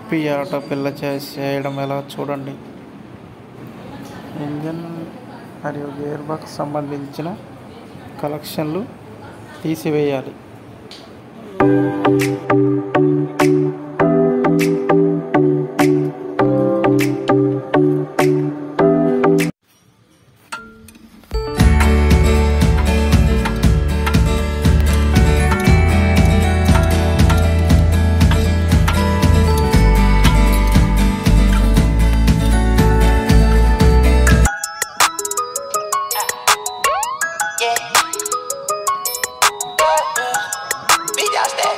విప్పి ఆటో పిల్ల చేసి చేయడం ఎలా చూడండి ఇంజన్ మరియు గేర్ బాక్స్ సంబంధించిన కలెక్షన్లు తీసివేయాలి Yeah. Big ass that.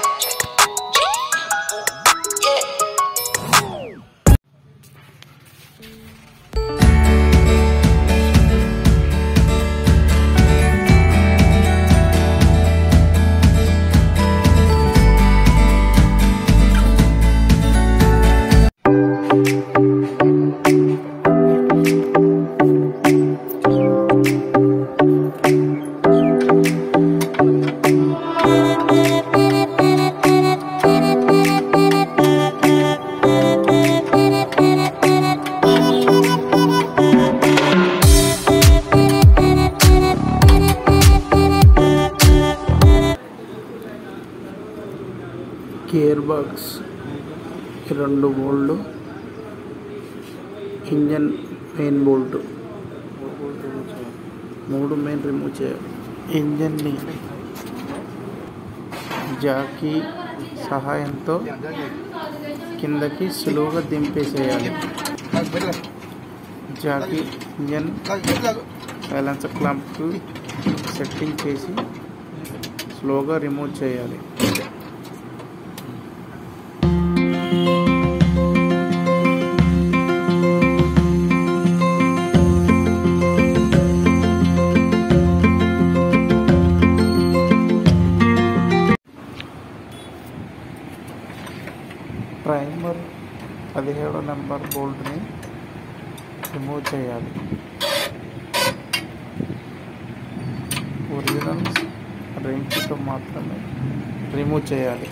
Yeah. Gear box రెండు బోల్డ్ ఇంజన్ మెయిన్ బోల్ట్ మూడు మెయిన్ రిమూవ్ చేయాలి ఇంజన్ని జాకీ సహాయంతో కిందకి సులువుగా దింపేసేయాలి జాకీ ఇంజన్ సైలెన్సర్ క్లాంప్కి సెట్టింగ్ చేసి స్లోగా రిమూవ్ చేయాలి ప్రైమర్ పదిహేడు నెంబర్ బోల్ట్ని రిమూవ్ చేయాలి ఒరిజినల్ రింగ్స్తో మాత్రమే రిమూవ్ చేయాలి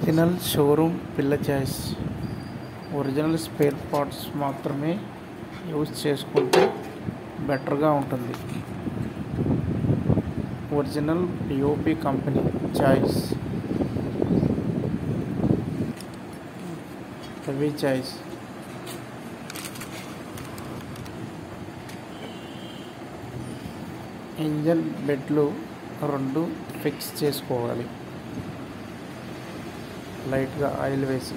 ఒరిజినల్ షోరూమ్ పిల్ల చాయిస్ ఒరిజినల్ స్పేర్ పార్ట్స్ మాత్రమే యూజ్ చేసుకుంటే బెటర్గా ఉంటుంది original POP company choice heavy choice engine బెడ్లు రెండు ఫిక్స్ చేసుకోవాలి లైట్గా ఆయిల్ వేసి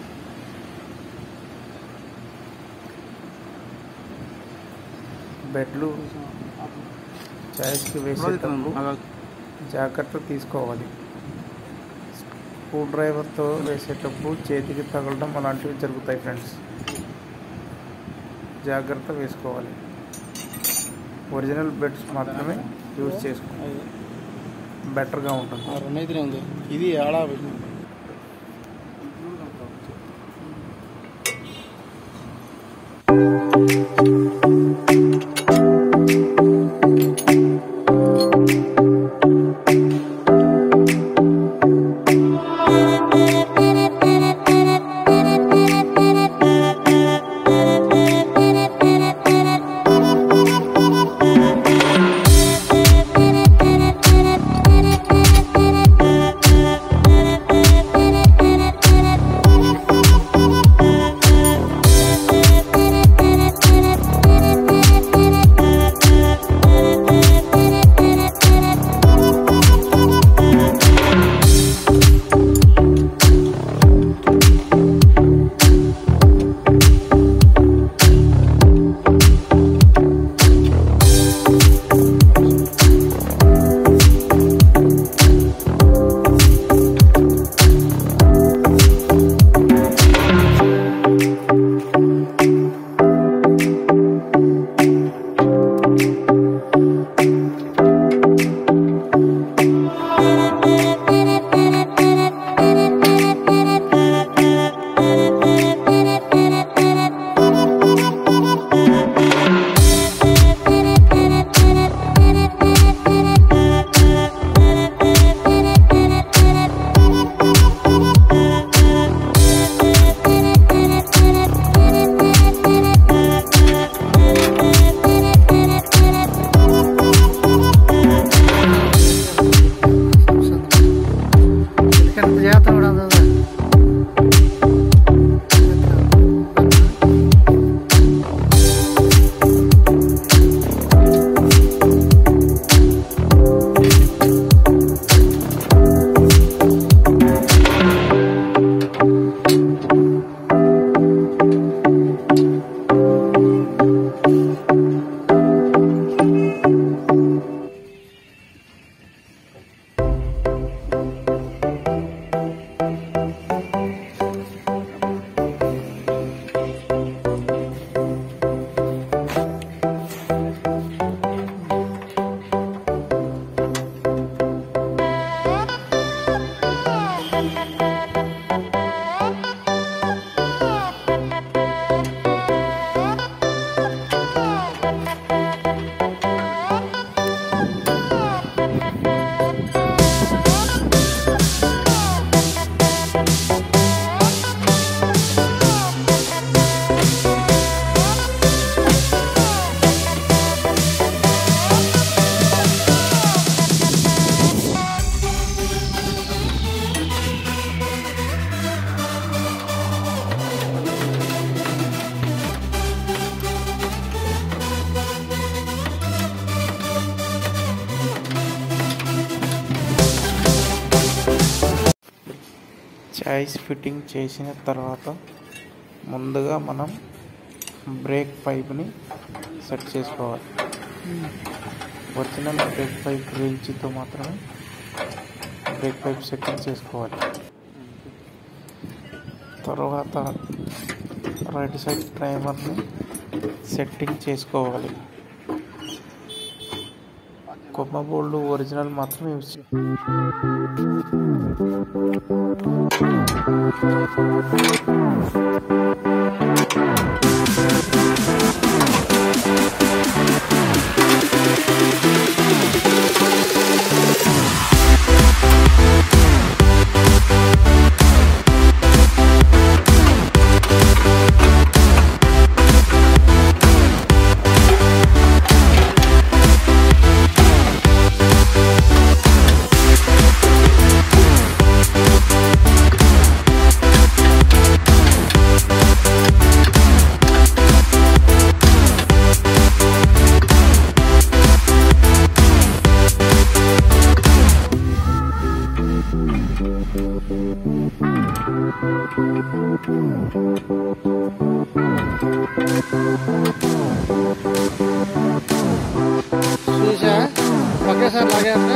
బెడ్లు చాయిస్కి వేసేటప్పుడు జాగ్రత్త తీసుకోవాలి స్క్రూ డ్రైవర్తో వేసేటప్పుడు చేతికి తగలడం అలాంటివి జరుగుతాయి ఫ్రెండ్స్ జాగ్రత్త వేసుకోవాలి ఒరిజినల్ బెడ్స్ మాత్రమే యూజ్ చేసుకోవాలి బెటర్గా ఉంటుంది రెండైతేనే ఉంది ఇది ఆడా చాయిస్ ఫిట్టింగ్ చేసిన తర్వాత ముందుగా మనం బ్రేక్ పైప్ని సెట్ చేసుకోవాలి ఒరిజినల్ బ్రేక్ పైప్ రేంజ్తో మాత్రమే బ్రేక్ పైప్ సెట్టింగ్ చేసుకోవాలి తర్వాత రైట్ సైడ్ ప్రైమర్ని సెట్టింగ్ చేసుకోవాలి కొమ్మ బోల్డ్ ఒరిజినల్ మాత్రమే యూజ్ చేయాలి ఒకసారి లాగేస్తే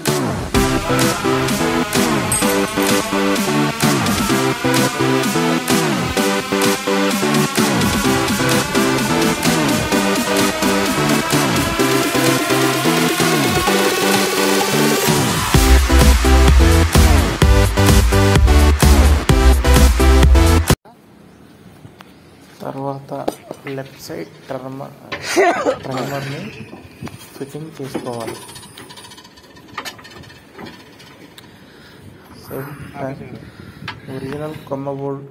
తర్వాత లెఫ్ట్ సైడ్ టర్మ ట్రైమర్ని ఫిట్టింగ్ చేసుకోవాలి సేమ్ టైం ఒరిజినల్ కొమ్మ బోల్ట్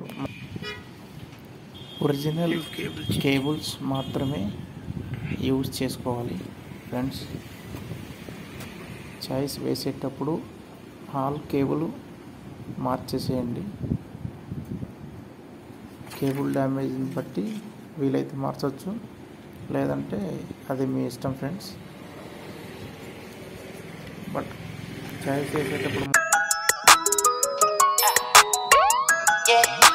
ఒరిజినల్ కేబుల్స్ మాత్రమే యూజ్ చేసుకోవాలి ఫ్రెండ్స్ చాయిస్ వేసేటప్పుడు ఆల్ కేబుల్ మార్చేసేయండి కేబుల్ డ్యామేజ్ని బట్టి వీలైతే మార్చవచ్చు లేదంటే అది మీ ఇష్టం ఫ్రెండ్స్ బట్ చాయిస్ వేసేటప్పుడు Yeah.